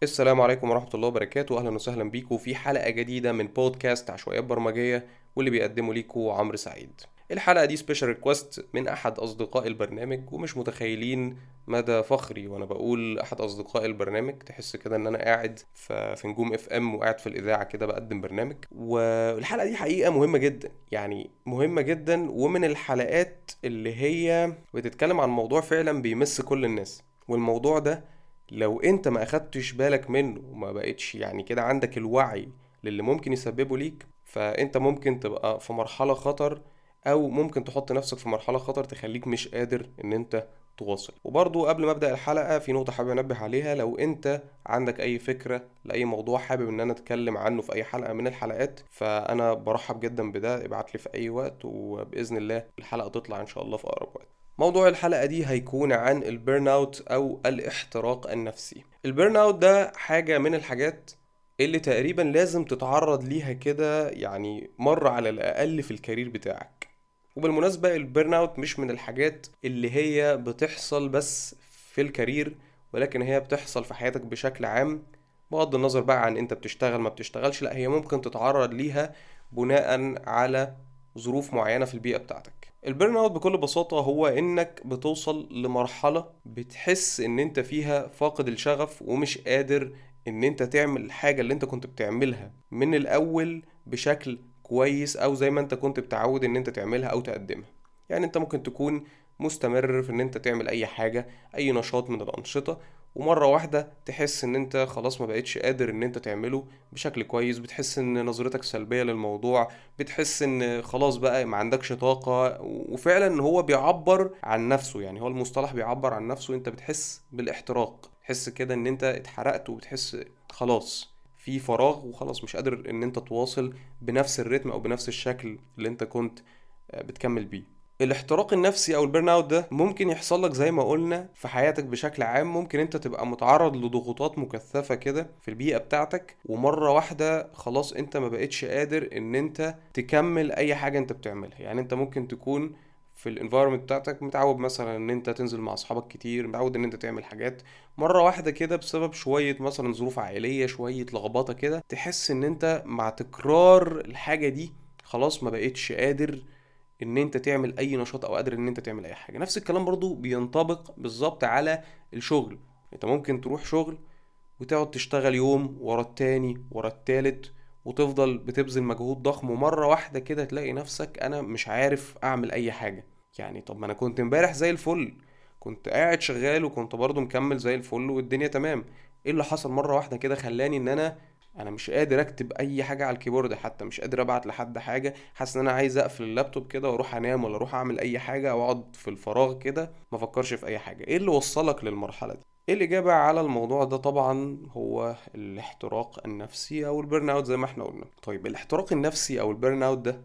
السلام عليكم ورحمة الله وبركاته أهلا وسهلا بيكم في حلقة جديدة من بودكاست عشوائيات برمجية واللي بيقدمه ليكم عمرو سعيد الحلقة دي سبيشال ريكوست من أحد أصدقاء البرنامج ومش متخيلين مدى فخري وأنا بقول أحد أصدقاء البرنامج تحس كده إن أنا قاعد في في نجوم اف ام وقاعد في الإذاعة كده بقدم برنامج والحلقة دي حقيقة مهمة جدا يعني مهمة جدا ومن الحلقات اللي هي بتتكلم عن موضوع فعلا بيمس كل الناس والموضوع ده لو انت ما اخدتش بالك منه وما بقتش يعني كده عندك الوعي للي ممكن يسببه ليك فانت ممكن تبقى في مرحلة خطر او ممكن تحط نفسك في مرحلة خطر تخليك مش قادر ان انت تواصل وبرضو قبل ما ابدا الحلقة في نقطة حابب انبه عليها لو انت عندك اي فكرة لاي موضوع حابب ان انا اتكلم عنه في اي حلقة من الحلقات فانا برحب جدا بده ابعت لي في اي وقت وباذن الله الحلقة تطلع ان شاء الله في اقرب وقت موضوع الحلقة دي هيكون عن البيرن اوت او الاحتراق النفسي البيرن اوت ده حاجة من الحاجات اللي تقريبا لازم تتعرض ليها كده يعني مرة على الأقل في الكارير بتاعك وبالمناسبة البيرن اوت مش من الحاجات اللي هي بتحصل بس في الكارير ولكن هي بتحصل في حياتك بشكل عام بغض النظر بقى عن انت بتشتغل ما بتشتغلش لا هي ممكن تتعرض ليها بناء على ظروف معينة في البيئة بتاعتك البيرن اوت بكل بساطة هو انك بتوصل لمرحلة بتحس ان انت فيها فاقد الشغف ومش قادر ان انت تعمل الحاجة اللي انت كنت بتعملها من الاول بشكل كويس او زي ما انت كنت بتعود ان انت تعملها او تقدمها يعني انت ممكن تكون مستمر في ان انت تعمل اي حاجة اي نشاط من الانشطة ومرة واحدة تحس ان انت خلاص ما بقتش قادر ان انت تعمله بشكل كويس بتحس ان نظرتك سلبية للموضوع بتحس ان خلاص بقى ما عندكش طاقة وفعلا هو بيعبر عن نفسه يعني هو المصطلح بيعبر عن نفسه انت بتحس بالاحتراق تحس كده ان انت اتحرقت وبتحس خلاص في فراغ وخلاص مش قادر ان انت تواصل بنفس الريتم او بنفس الشكل اللي انت كنت بتكمل بيه الاحتراق النفسي او البيرن اوت ده ممكن يحصل لك زي ما قلنا في حياتك بشكل عام ممكن انت تبقى متعرض لضغوطات مكثفة كده في البيئة بتاعتك ومرة واحدة خلاص انت ما بقتش قادر ان انت تكمل اي حاجة انت بتعملها يعني انت ممكن تكون في الانفايرمنت بتاعتك متعود مثلا ان انت تنزل مع اصحابك كتير متعود ان انت تعمل حاجات مره واحده كده بسبب شويه مثلا ظروف عائليه شويه لخبطه كده تحس ان انت مع تكرار الحاجه دي خلاص ما بقتش قادر ان انت تعمل اي نشاط او قادر ان انت تعمل اي حاجه نفس الكلام برضو بينطبق بالظبط على الشغل انت ممكن تروح شغل وتقعد تشتغل يوم ورا التاني ورا التالت وتفضل بتبذل مجهود ضخم ومرة واحدة كده تلاقي نفسك أنا مش عارف أعمل أي حاجة يعني طب ما أنا كنت امبارح زي الفل كنت قاعد شغال وكنت برضو مكمل زي الفل والدنيا تمام ايه اللي حصل مرة واحدة كده خلاني ان انا انا مش قادر اكتب اي حاجة على الكيبورد حتى مش قادر ابعت لحد حاجة حاسس ان انا عايز اقفل اللابتوب كده واروح انام ولا اروح اعمل اي حاجة او اقعد في الفراغ كده ما افكرش في اي حاجة ايه اللي وصلك للمرحلة دي الإجابة على الموضوع ده طبعا هو الاحتراق النفسي أو البيرن أوت زي ما احنا قلنا طيب الاحتراق النفسي أو البيرن أوت ده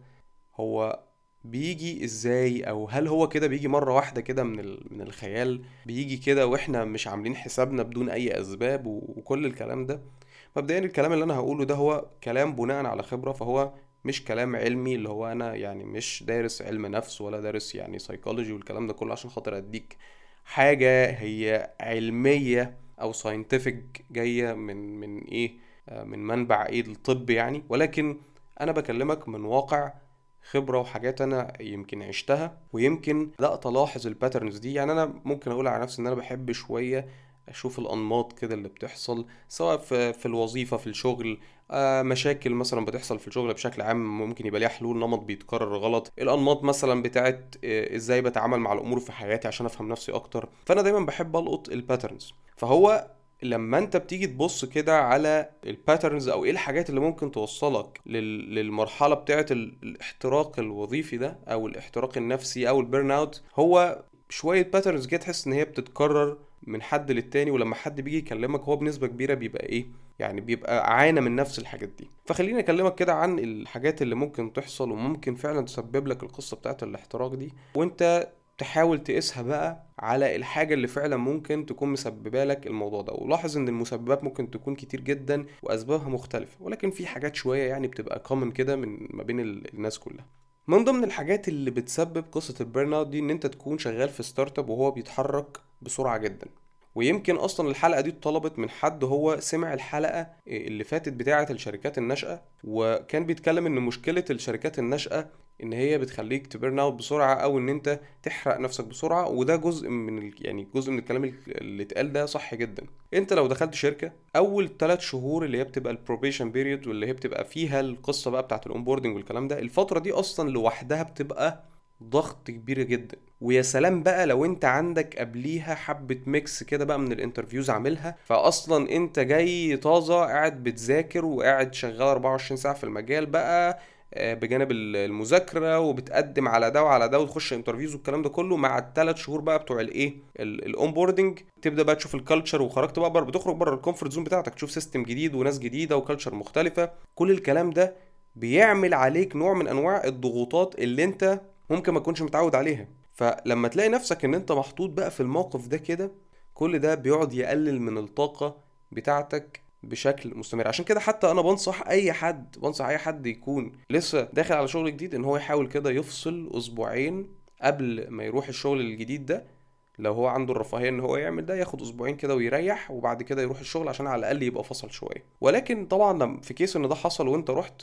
هو بيجي ازاي او هل هو كده بيجي مره واحده كده من من الخيال بيجي كده واحنا مش عاملين حسابنا بدون اي اسباب وكل الكلام ده مبدئيا الكلام اللي انا هقوله ده هو كلام بناء على خبره فهو مش كلام علمي اللي هو انا يعني مش دارس علم نفس ولا دارس يعني سايكولوجي والكلام ده كله عشان خاطر اديك حاجه هي علميه او ساينتفك جايه من من ايه من منبع ايه الطب يعني ولكن انا بكلمك من واقع خبرة وحاجات أنا يمكن عشتها ويمكن بدأت ألاحظ الباترنز دي يعني أنا ممكن أقول على نفسي إن أنا بحب شوية أشوف الأنماط كده اللي بتحصل سواء في, في الوظيفة في الشغل آه مشاكل مثلا بتحصل في الشغل بشكل عام ممكن يبقى ليها حلول نمط بيتكرر غلط الأنماط مثلا بتاعت آه إزاي بتعامل مع الأمور في حياتي عشان أفهم نفسي أكتر فأنا دايما بحب ألقط الباترنز فهو لما انت بتيجي تبص كده على الباترنز او ايه الحاجات اللي ممكن توصلك لل... للمرحله بتاعه الاحتراق الوظيفي ده او الاحتراق النفسي او البيرن اوت هو شويه باترنز كده تحس ان هي بتتكرر من حد للتاني ولما حد بيجي يكلمك هو بنسبه كبيره بيبقى ايه يعني بيبقى عانى من نفس الحاجات دي فخليني اكلمك كده عن الحاجات اللي ممكن تحصل وممكن فعلا تسبب لك القصه بتاعه الاحتراق دي وانت تحاول تقيسها بقى على الحاجة اللي فعلا ممكن تكون مسببة لك الموضوع ده ولاحظ ان المسببات ممكن تكون كتير جدا واسبابها مختلفة ولكن في حاجات شوية يعني بتبقى كومن كده من ما بين الناس كلها من ضمن الحاجات اللي بتسبب قصة البيرن اوت دي ان انت تكون شغال في ستارت اب وهو بيتحرك بسرعة جدا ويمكن اصلا الحلقه دي اتطلبت من حد هو سمع الحلقه اللي فاتت بتاعه الشركات الناشئه وكان بيتكلم ان مشكله الشركات الناشئه ان هي بتخليك تبرن اوت بسرعه او ان انت تحرق نفسك بسرعه وده جزء من ال... يعني جزء من الكلام اللي اتقال ده صح جدا انت لو دخلت شركه اول ثلاث شهور اللي هي بتبقى البروبيشن بيريود واللي هي بتبقى فيها القصه بقى بتاعه الاونبوردنج والكلام ده الفتره دي اصلا لوحدها بتبقى ضغط كبير جدا ويا سلام بقى لو انت عندك قبليها حبة ميكس كده بقى من الانترفيوز عاملها فاصلا انت جاي طازة قاعد بتذاكر وقاعد شغال 24 ساعة في المجال بقى آه، بجانب المذاكره وبتقدم على ده وعلى ده وتخش انترفيوز والكلام ده كله مع الثلاث شهور بقى بتوع الايه الاون بوردنج تبدا بقى تشوف الكالتشر وخرجت بقى بره بتخرج بره الكومفورت زون بتاعتك تشوف سيستم جديد وناس جديده وكالتشر مختلفه كل الكلام ده بيعمل عليك نوع من انواع الضغوطات اللي انت ممكن ما تكونش متعود عليها فلما تلاقي نفسك ان انت محطوط بقى في الموقف ده كده كل ده بيقعد يقلل من الطاقه بتاعتك بشكل مستمر عشان كده حتى انا بنصح اي حد بنصح اي حد يكون لسه داخل على شغل جديد ان هو يحاول كده يفصل اسبوعين قبل ما يروح الشغل الجديد ده لو هو عنده الرفاهيه ان هو يعمل ده ياخد اسبوعين كده ويريح وبعد كده يروح الشغل عشان على الاقل يبقى فصل شويه ولكن طبعا في كيس ان ده حصل وانت رحت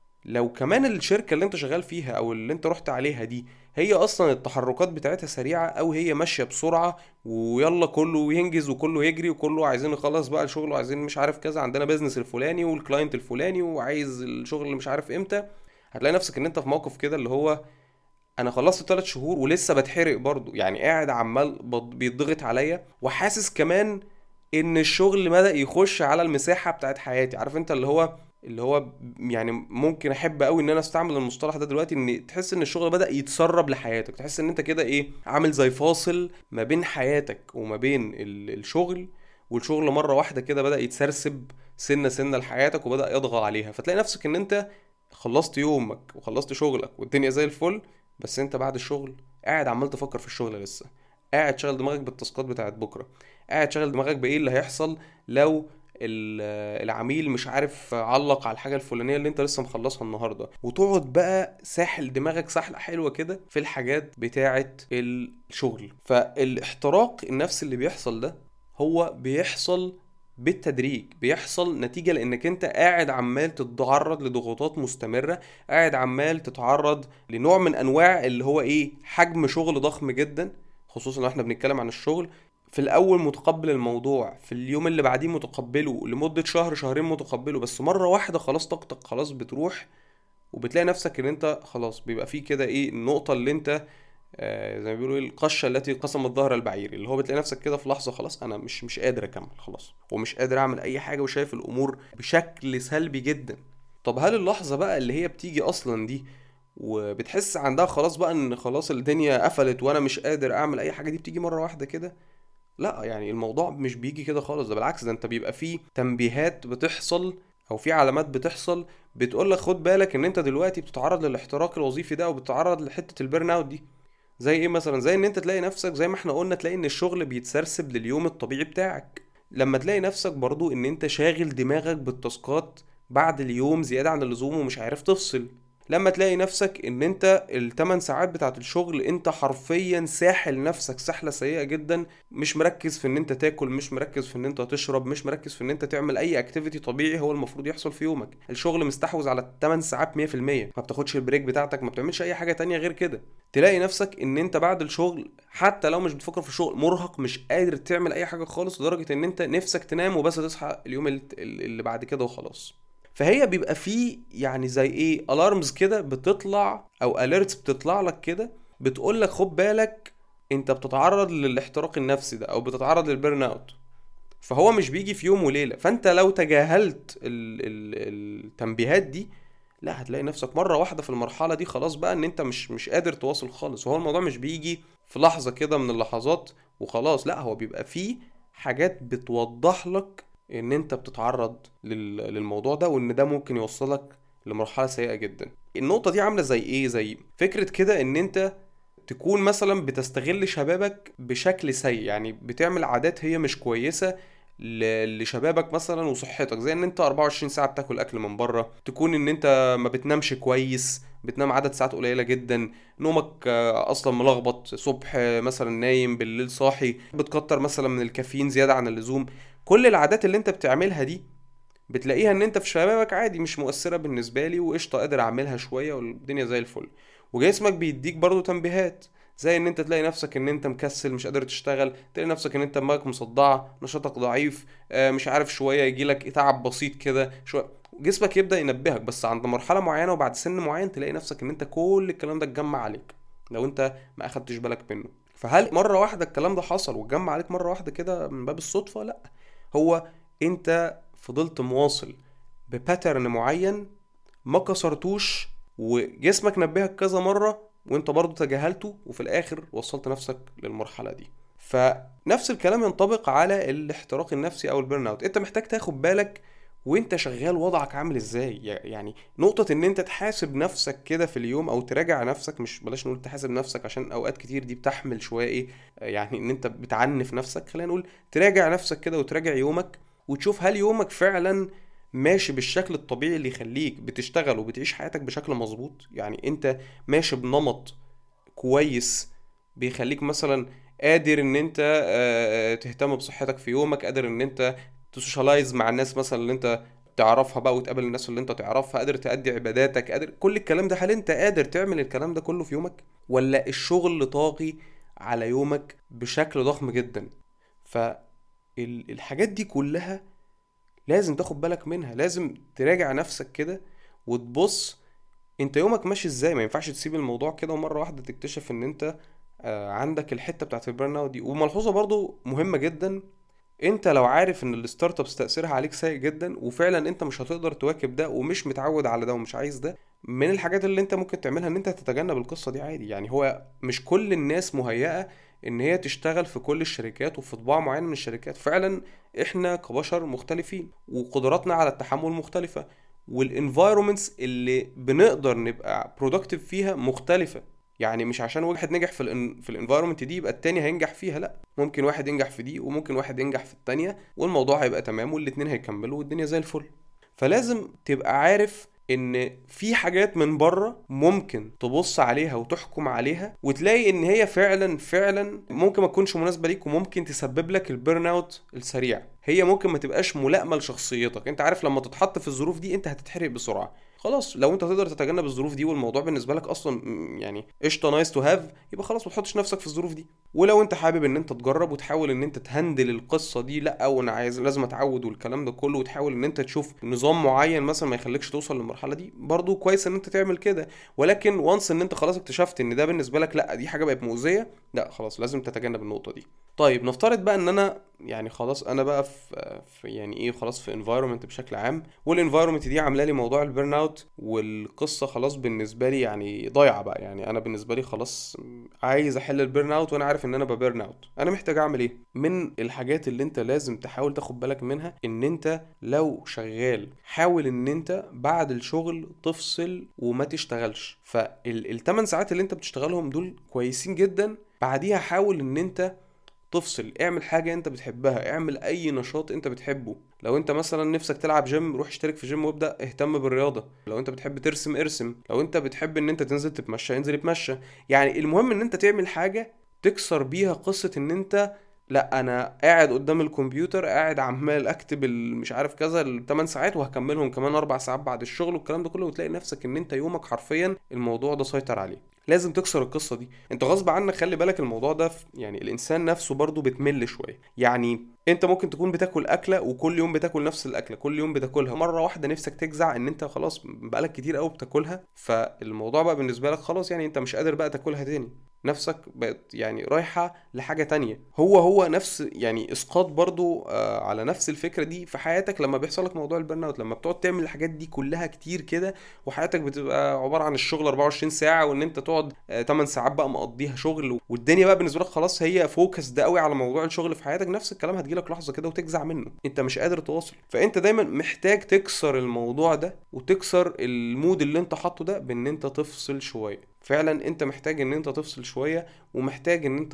لو كمان الشركه اللي انت شغال فيها او اللي انت رحت عليها دي هي اصلا التحركات بتاعتها سريعه او هي ماشيه بسرعه ويلا كله ينجز وكله يجري وكله عايزين نخلص بقى الشغل وعايزين مش عارف كذا عندنا بيزنس الفلاني والكلاينت الفلاني وعايز الشغل اللي مش عارف امتى هتلاقي نفسك ان انت في موقف كده اللي هو انا خلصت ثلاث شهور ولسه بتحرق برضو يعني قاعد عمال بيضغط عليا وحاسس كمان ان الشغل بدأ يخش على المساحه بتاعت حياتي عارف انت اللي هو اللي هو يعني ممكن احب قوي ان انا استعمل المصطلح ده دلوقتي ان تحس ان الشغل بدا يتسرب لحياتك تحس ان انت كده ايه عامل زي فاصل ما بين حياتك وما بين الشغل والشغل مره واحده كده بدا يتسرسب سنه سنه لحياتك وبدا يطغى عليها فتلاقي نفسك ان انت خلصت يومك وخلصت شغلك والدنيا زي الفل بس انت بعد الشغل قاعد عمال تفكر في الشغل لسه قاعد شغل دماغك بالتاسكات بتاعت بكره قاعد شغل دماغك بايه اللي هيحصل لو العميل مش عارف علق على الحاجه الفلانيه اللي انت لسه مخلصها النهارده وتقعد بقى ساحل دماغك سحله حلوه كده في الحاجات بتاعه الشغل فالاحتراق النفسي اللي بيحصل ده هو بيحصل بالتدريج بيحصل نتيجة لانك انت قاعد عمال تتعرض لضغوطات مستمرة قاعد عمال تتعرض لنوع من انواع اللي هو ايه حجم شغل ضخم جدا خصوصا لو احنا بنتكلم عن الشغل في الاول متقبل الموضوع في اليوم اللي بعديه متقبله لمدة شهر شهرين متقبله بس مرة واحدة خلاص طاقتك خلاص بتروح وبتلاقي نفسك ان انت خلاص بيبقى فيه كده ايه النقطة اللي انت آه زي ما بيقولوا ايه القشة التي قسمت ظهر البعير اللي هو بتلاقي نفسك كده في لحظة خلاص انا مش مش قادر اكمل خلاص ومش قادر اعمل اي حاجة وشايف الامور بشكل سلبي جدا طب هل اللحظة بقى اللي هي بتيجي اصلا دي وبتحس عندها خلاص بقى ان خلاص الدنيا قفلت وانا مش قادر اعمل اي حاجة دي بتيجي مرة واحدة كده لا يعني الموضوع مش بيجي كده خالص ده بالعكس ده انت بيبقى فيه تنبيهات بتحصل او في علامات بتحصل بتقول لك خد بالك ان انت دلوقتي بتتعرض للاحتراق الوظيفي ده وبتتعرض لحته البيرن اوت دي زي ايه مثلا زي ان انت تلاقي نفسك زي ما احنا قلنا تلاقي ان الشغل بيتسرسب لليوم الطبيعي بتاعك لما تلاقي نفسك برضو ان انت شاغل دماغك بالتاسكات بعد اليوم زياده عن اللزوم ومش عارف تفصل لما تلاقي نفسك ان انت الثمان ساعات بتاعت الشغل انت حرفيا ساحل نفسك سحله سيئه جدا مش مركز في ان انت تاكل مش مركز في ان انت تشرب مش مركز في ان انت تعمل اي اكتيفيتي طبيعي هو المفروض يحصل في يومك الشغل مستحوذ على الثمان ساعات 100% ما بتاخدش البريك بتاعتك ما بتعملش اي حاجه تانية غير كده تلاقي نفسك ان انت بعد الشغل حتى لو مش بتفكر في الشغل مرهق مش قادر تعمل اي حاجه خالص لدرجه ان انت نفسك تنام وبس تصحى اليوم اللي بعد كده وخلاص فهي بيبقى فيه يعني زي ايه الارمز كده بتطلع او اليرتس بتطلع لك كده بتقول لك خد بالك انت بتتعرض للاحتراق النفسي ده او بتتعرض للبيرن اوت فهو مش بيجي في يوم وليله فانت لو تجاهلت ال ال التنبيهات دي لا هتلاقي نفسك مره واحده في المرحله دي خلاص بقى ان انت مش مش قادر تواصل خالص وهو الموضوع مش بيجي في لحظه كده من اللحظات وخلاص لا هو بيبقى فيه حاجات بتوضح لك ان انت بتتعرض للموضوع ده وان ده ممكن يوصلك لمرحله سيئه جدا النقطه دي عامله زي ايه زي فكره كده ان انت تكون مثلا بتستغل شبابك بشكل سيء يعني بتعمل عادات هي مش كويسه ل- لشبابك مثلا وصحتك زي ان انت 24 ساعه بتاكل اكل من بره تكون ان انت ما بتنامش كويس بتنام عدد ساعات قليله جدا نومك آه، اصلا ملخبط صبح آه، مثلا نايم بالليل صاحي بتكتر مثلا من الكافيين زياده عن اللزوم كل العادات اللي انت بتعملها دي بتلاقيها ان انت في شبابك عادي مش مؤثره بالنسبه لي وقشطه قادر اعملها شويه والدنيا زي الفل وجسمك بيديك برضو تنبيهات زي ان انت تلاقي نفسك ان انت مكسل مش قادر تشتغل تلاقي نفسك ان انت دماغك مصدعه نشاطك ضعيف آه، مش عارف شويه يجيلك تعب بسيط كده شويه جسمك يبدا ينبهك بس عند مرحله معينه وبعد سن معين تلاقي نفسك ان انت كل الكلام ده اتجمع عليك لو انت ما اخدتش بالك منه فهل مره واحده الكلام ده حصل واتجمع عليك مره واحده كده من باب الصدفه لا هو انت فضلت مواصل بباترن معين ما كسرتوش وجسمك نبهك كذا مرة وانت برضو تجاهلته وفي الاخر وصلت نفسك للمرحلة دي فنفس الكلام ينطبق على الاحتراق النفسي او البيرن اوت انت محتاج تاخد بالك وانت شغال وضعك عامل ازاي يعني نقطة ان انت تحاسب نفسك كده في اليوم او تراجع نفسك مش بلاش نقول تحاسب نفسك عشان اوقات كتير دي بتحمل شوية ايه يعني ان انت بتعنف نفسك خلينا نقول تراجع نفسك كده وتراجع يومك وتشوف هل يومك فعلا ماشي بالشكل الطبيعي اللي يخليك بتشتغل وبتعيش حياتك بشكل مظبوط يعني انت ماشي بنمط كويس بيخليك مثلا قادر ان انت آه، تهتم بصحتك في يومك قادر ان انت تسوشيالايز مع الناس مثلا اللي انت تعرفها بقى وتقابل الناس اللي انت تعرفها قادر تأدي عباداتك قادر كل الكلام ده هل انت قادر تعمل الكلام ده كله في يومك ولا الشغل طاغي على يومك بشكل ضخم جدا فالحاجات دي كلها لازم تاخد بالك منها لازم تراجع نفسك كده وتبص انت يومك ماشي ازاي ما ينفعش تسيب الموضوع كده ومره واحده تكتشف ان انت آه، عندك الحته بتاعت البرن اوت دي وملحوظه برضو مهمه جدا انت لو عارف ان الستارت ابس تاثيرها عليك سيء جدا وفعلا انت مش هتقدر تواكب ده ومش متعود على ده ومش عايز ده من الحاجات اللي انت ممكن تعملها ان انت تتجنب القصه دي عادي يعني هو مش كل الناس مهيئه ان هي تشتغل في كل الشركات وفي طباع معين من الشركات فعلا احنا كبشر مختلفين وقدراتنا على التحمل مختلفه والانفايرومنتس اللي بنقدر نبقى برودكتيف فيها مختلفه يعني مش عشان واحد نجح في ال في الانفايرمنت دي يبقى التاني هينجح فيها لا ممكن واحد ينجح في دي وممكن واحد ينجح في التانية والموضوع هيبقى تمام والاتنين هيكملوا والدنيا زي الفل فلازم تبقى عارف ان في حاجات من بره ممكن تبص عليها وتحكم عليها وتلاقي ان هي فعلا فعلا ممكن ما تكونش مناسبه ليك وممكن تسبب لك البيرن اوت السريع هي ممكن ما تبقاش ملائمه لشخصيتك انت عارف لما تتحط في الظروف دي انت هتتحرق بسرعه خلاص لو انت تقدر تتجنب الظروف دي والموضوع بالنسبه لك اصلا م- يعني قشطه نايس تو هاف يبقى خلاص ما تحطش نفسك في الظروف دي ولو انت حابب ان انت تجرب وتحاول ان انت تهندل القصه دي لا وانا عايز لازم اتعود والكلام ده كله وتحاول ان انت تشوف نظام معين مثلا ما يخليكش توصل للمرحله دي برضو كويس ان انت تعمل كده ولكن وانس ان انت خلاص اكتشفت ان ده بالنسبه لك لا دي حاجه بقت مؤذيه لا خلاص لازم تتجنب النقطه دي طيب نفترض بقى ان انا يعني خلاص انا بقى في, في يعني ايه خلاص في انفايرمنت بشكل عام والانفايرمنت دي عامله لي موضوع البيرن اوت والقصه خلاص بالنسبه لي يعني ضايعه بقى يعني انا بالنسبه لي خلاص عايز احل البيرن اوت وانا عارف ان انا ببيرن اوت انا محتاج اعمل ايه من الحاجات اللي انت لازم تحاول تاخد بالك منها ان انت لو شغال حاول ان انت بعد الشغل تفصل وما تشتغلش فالثمان ساعات اللي انت بتشتغلهم دول كويسين جدا بعديها حاول ان انت تفصل اعمل حاجة انت بتحبها اعمل اي نشاط انت بتحبه لو انت مثلا نفسك تلعب جيم روح اشترك في جيم وابدأ اهتم بالرياضة لو انت بتحب ترسم ارسم لو انت بتحب ان انت تنزل تتمشى انزل اتمشى يعني المهم ان انت تعمل حاجة تكسر بيها قصة ان انت لا انا قاعد قدام الكمبيوتر قاعد عمال اكتب ال- مش عارف كذا ال 8 ساعات وهكملهم كمان اربع ساعات بعد الشغل والكلام ده كله وتلاقي نفسك ان انت يومك حرفيا الموضوع ده سيطر عليه لازم تكسر القصه دي انت غصب عنك خلي بالك الموضوع ده في يعني الانسان نفسه برضه بتمل شويه يعني انت ممكن تكون بتاكل اكله وكل يوم بتاكل نفس الاكله كل يوم بتاكلها مره واحده نفسك تجزع ان انت خلاص بقالك كتير قوي بتاكلها فالموضوع بقى بالنسبه لك خلاص يعني انت مش قادر بقى تاكلها تاني نفسك بقت يعني رايحه لحاجه تانية هو هو نفس يعني اسقاط برضو آه على نفس الفكره دي في حياتك لما بيحصل لك موضوع البرن اوت لما بتقعد تعمل الحاجات دي كلها كتير كده وحياتك بتبقى عباره عن الشغل 24 ساعه وان انت تقعد آه 8 ساعات بقى مقضيها شغل والدنيا بقى بالنسبه لك خلاص هي فوكس ده قوي على موضوع الشغل في حياتك نفس الكلام هتجيلك لحظه كده وتجزع منه انت مش قادر تواصل فانت دايما محتاج تكسر الموضوع ده وتكسر المود اللي انت حاطه ده بان انت تفصل شويه فعلا انت محتاج ان انت تفصل شويه ومحتاج ان انت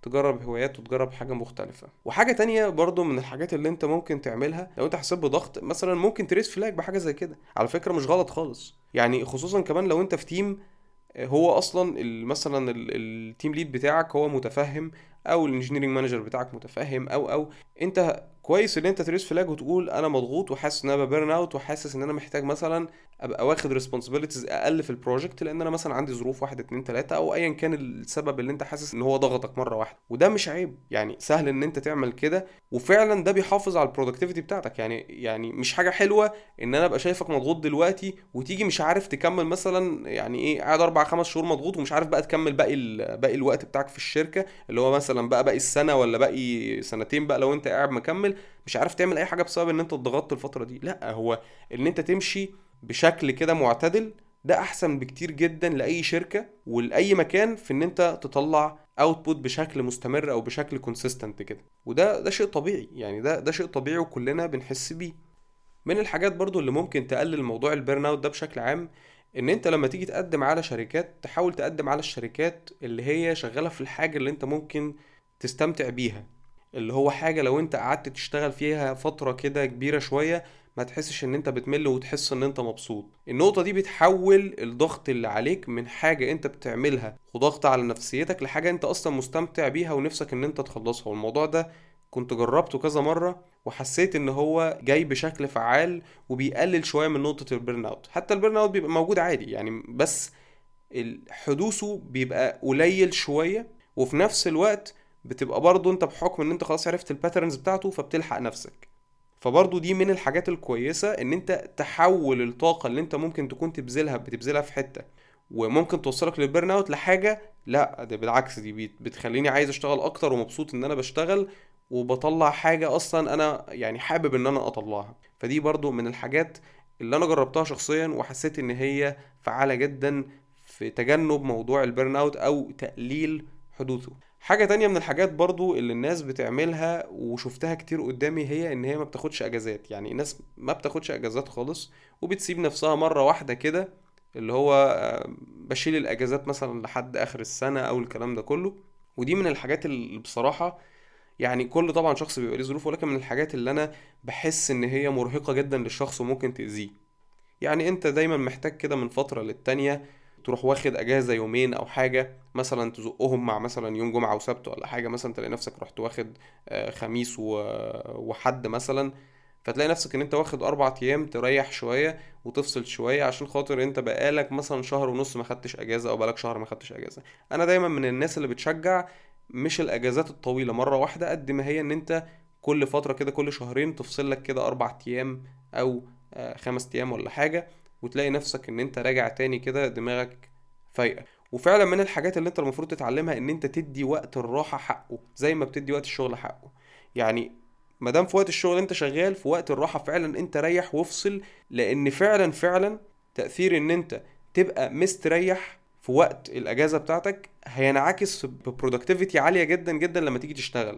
تجرب هوايات وتجرب حاجة مختلفة وحاجة تانية برضو من الحاجات اللي انت ممكن تعملها لو انت حسيت بضغط مثلا ممكن تريس فلاج بحاجة زي كده على فكرة مش غلط خالص يعني خصوصا كمان لو انت في تيم هو اصلا ال- مثلا التيم ليد بتاعك هو متفهم او الانجينيرنج مانجر بتاعك متفهم او او انت كويس ان انت تريس فلاج وتقول انا مضغوط وحاسس ان انا ببرن اوت وحاسس ان انا محتاج مثلا ابقى واخد ريسبونسبيلتيز اقل في البروجكت لان انا مثلا عندي ظروف واحد اتنين تلاته او ايا كان السبب اللي انت حاسس ان هو ضغطك مره واحده وده مش عيب يعني سهل ان انت تعمل كده وفعلا ده بيحافظ على البرودكتيفيتي بتاعتك يعني يعني مش حاجه حلوه ان انا ابقى شايفك مضغوط دلوقتي وتيجي مش عارف تكمل مثلا يعني ايه قاعد اربع خمس شهور مضغوط ومش عارف بقى تكمل باقي ال- باقي الوقت بتاعك في الشركه اللي هو مثلا بقى باقي السنه ولا باقي سنتين بقى لو انت قاعد مكمل مش عارف تعمل اي حاجه بسبب ان انت اتضغطت الفتره دي لا هو ان انت تمشي بشكل كده معتدل ده احسن بكتير جدا لاي شركه ولاي مكان في ان انت تطلع اوتبوت بشكل مستمر او بشكل كونسيستنت كده وده ده شيء طبيعي يعني ده ده شيء طبيعي وكلنا بنحس بيه من الحاجات برضو اللي ممكن تقلل موضوع البيرن اوت ده بشكل عام ان انت لما تيجي تقدم على شركات تحاول تقدم على الشركات اللي هي شغالة في الحاجة اللي انت ممكن تستمتع بيها اللي هو حاجة لو انت قعدت تشتغل فيها فترة كده كبيرة شوية ما تحسش ان انت بتمل وتحس ان انت مبسوط النقطة دي بتحول الضغط اللي عليك من حاجة انت بتعملها وضغط على نفسيتك لحاجة انت اصلا مستمتع بيها ونفسك ان انت تخلصها والموضوع ده كنت جربته كذا مرة وحسيت ان هو جاي بشكل فعال وبيقلل شوية من نقطة البرن اوت حتى البرن اوت بيبقى موجود عادي يعني بس ال- حدوثه بيبقى قليل شوية وفي نفس الوقت بتبقى برضو انت بحكم ان انت خلاص عرفت الباترنز بتاعته فبتلحق نفسك فبرضو دي من الحاجات الكويسة ان انت تحول الطاقة اللي انت ممكن تكون تبذلها بتبذلها في حتة وممكن توصلك للبرن اوت لحاجة لا ده بالعكس دي بت- بتخليني عايز اشتغل اكتر ومبسوط ان انا بشتغل وبطلع حاجة اصلا انا يعني حابب ان انا اطلعها فدي برضو من الحاجات اللي انا جربتها شخصيا وحسيت ان هي فعالة جدا في تجنب موضوع البرن اوت او تقليل حدوثه حاجة تانية من الحاجات برضو اللي الناس بتعملها وشفتها كتير قدامي هي ان هي ما بتاخدش اجازات يعني الناس ما بتاخدش اجازات خالص وبتسيب نفسها مرة واحدة كده اللي هو آه، بشيل الاجازات مثلا لحد اخر السنة او الكلام ده كله ودي من الحاجات اللي بصراحة يعني كل طبعا شخص بيبقى ليه ظروف ولكن من الحاجات اللي انا بحس ان هي مرهقة جدا للشخص وممكن تأذيه يعني انت دايما محتاج كده من فترة للتانية تروح واخد اجازة يومين او حاجة مثلا تزقهم مع مثلا يوم جمعة وسبت ولا حاجة مثلا تلاقي نفسك رحت واخد آه، خميس و- وحد مثلا فتلاقي نفسك ان انت واخد اربع ايام تريح شوية وتفصل شوية عشان خاطر انت بقالك مثلا شهر ونص ما خدتش اجازة او بقالك شهر ما خدتش اجازة انا دايما من الناس اللي بتشجع مش الاجازات الطويلة مرة واحدة قد ما هي ان انت كل فترة كده كل شهرين تفصل لك كده اربع ايام او آه، خمس ايام ولا حاجة وتلاقي نفسك ان انت راجع تاني كده دماغك فايقة وفعلا من الحاجات اللي انت المفروض تتعلمها ان انت تدي وقت الراحة حقه زي ما بتدي وقت الشغل حقه يعني ما دام في وقت الشغل انت شغال في وقت الراحة فعلا انت ريح وافصل لان فعلا فعلا تأثير ان انت تبقى مستريح في وقت الاجازة بتاعتك هينعكس ببرودكتيفيتي عالية جدا جدا لما تيجي تشتغل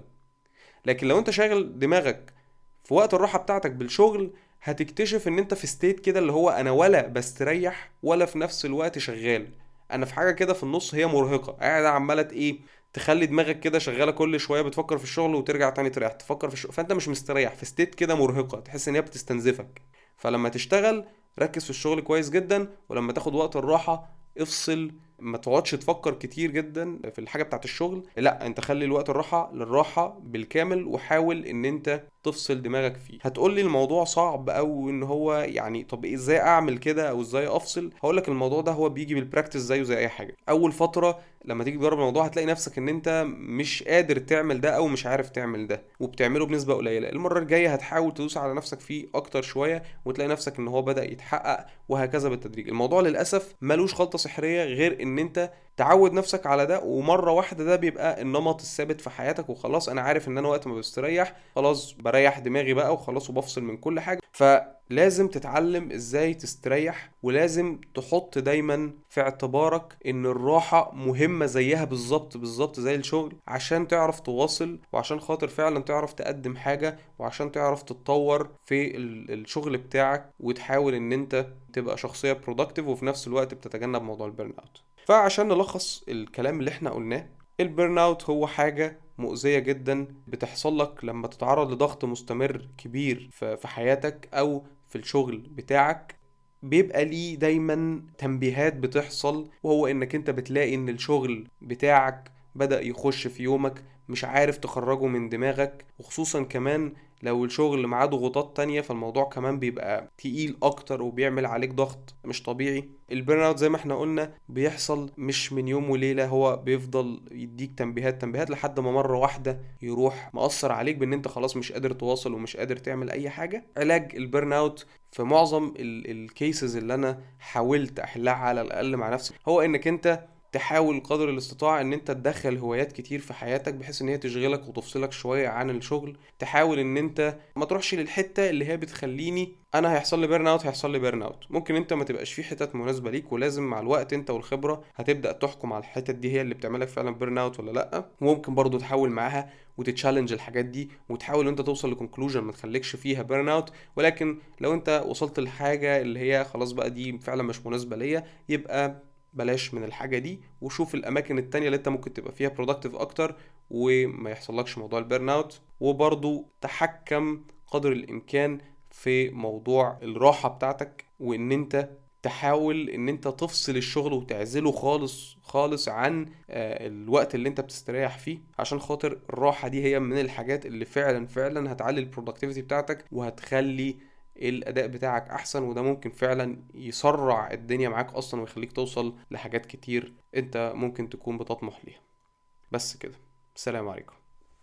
لكن لو انت شاغل دماغك في وقت الراحة بتاعتك بالشغل هتكتشف ان انت في ستيت كده اللي هو انا ولا بستريح ولا في نفس الوقت شغال انا في حاجة كده في النص هي مرهقة قاعدة عمالة ايه تخلي دماغك كده شغالة كل شوية بتفكر في الشغل وترجع تاني تريح تفكر في الشغل فانت مش مستريح في ستيت كده مرهقة تحس ان هي بتستنزفك فلما تشتغل ركز في الشغل كويس جدا ولما تاخد وقت الراحة افصل ما تقعدش تفكر كتير جدا في الحاجة بتاعت الشغل لا انت خلي الوقت الراحة للراحة بالكامل وحاول ان انت تفصل دماغك فيه هتقولي الموضوع صعب او ان هو يعني طب ازاي اعمل كده او ازاي افصل هقولك الموضوع ده هو بيجي بالبراكتس زيه زي اي حاجة اول فترة لما تيجي تجرب الموضوع هتلاقي نفسك ان انت مش قادر تعمل ده او مش عارف تعمل ده وبتعمله بنسبة قليلة المرة الجاية هتحاول تدوس على نفسك فيه اكتر شوية وتلاقي نفسك ان هو بدأ يتحقق وهكذا بالتدريج الموضوع للاسف ملوش خلطة سحرية غير ان انت تعود نفسك على ده ومرة واحدة ده بيبقى النمط الثابت في حياتك وخلاص انا عارف ان انا وقت ما بستريح خلاص بريح دماغي بقى وخلاص وبفصل من كل حاجة فلازم تتعلم ازاي تستريح ولازم تحط دايما في اعتبارك ان الراحة مهمة زيها بالظبط بالظبط زي الشغل عشان تعرف تواصل وعشان خاطر فعلا تعرف تقدم حاجة وعشان تعرف تتطور في ال- الشغل بتاعك وتحاول ان انت تبقى شخصية productive وفي نفس الوقت بتتجنب موضوع البيرن اوت فعشان نلخص الكلام اللي احنا قلناه البيرن اوت هو حاجة مؤذية جدا بتحصل لك لما تتعرض لضغط مستمر كبير في حياتك او في الشغل بتاعك بيبقى ليه دايما تنبيهات بتحصل وهو انك انت بتلاقي ان الشغل بتاعك بدأ يخش في يومك مش عارف تخرجه من دماغك وخصوصا كمان لو الشغل معاه ضغوطات تانية فالموضوع كمان بيبقى تقيل اكتر وبيعمل عليك ضغط مش طبيعي البيرن اوت زي ما احنا قلنا بيحصل مش من يوم وليلة هو بيفضل يديك تنبيهات تنبيهات لحد ما مرة واحدة يروح مأثر عليك بان انت خلاص مش قادر تواصل ومش قادر تعمل اي حاجة علاج البيرن اوت في معظم الكيسز اللي انا حاولت احلها على الاقل مع نفسي هو انك انت تحاول قدر الاستطاعة ان انت تدخل هوايات كتير في حياتك بحيث ان هي تشغلك وتفصلك شوية عن الشغل تحاول ان انت ما تروحش للحتة اللي هي بتخليني انا هيحصل لي بيرن اوت هيحصل لي بيرن اوت ممكن انت ما تبقاش في حتت مناسبة ليك ولازم مع الوقت انت والخبرة هتبدأ تحكم على الحتت دي هي اللي بتعملك فعلا بيرن اوت ولا لا وممكن برضو تحاول معاها وتتشالنج الحاجات دي وتحاول انت توصل لكونكلوجن ما تخليكش فيها بيرن اوت ولكن لو انت وصلت لحاجه اللي هي خلاص بقى دي فعلا مش مناسبه ليا يبقى بلاش من الحاجه دي وشوف الاماكن التانية اللي انت ممكن تبقى فيها برودكتيف اكتر وما يحصلكش موضوع البيرن اوت وبرضو تحكم قدر الامكان في موضوع الراحه بتاعتك وان انت تحاول ان انت تفصل الشغل وتعزله خالص خالص عن آه، الوقت اللي انت بتستريح فيه عشان خاطر الراحه دي هي من الحاجات اللي فعلا فعلا هتعلي البرودكتيفيتي بتاعتك وهتخلي الاداء بتاعك احسن وده ممكن فعلا يسرع الدنيا معاك اصلا ويخليك توصل لحاجات كتير انت ممكن تكون بتطمح ليها بس كده السلام عليكم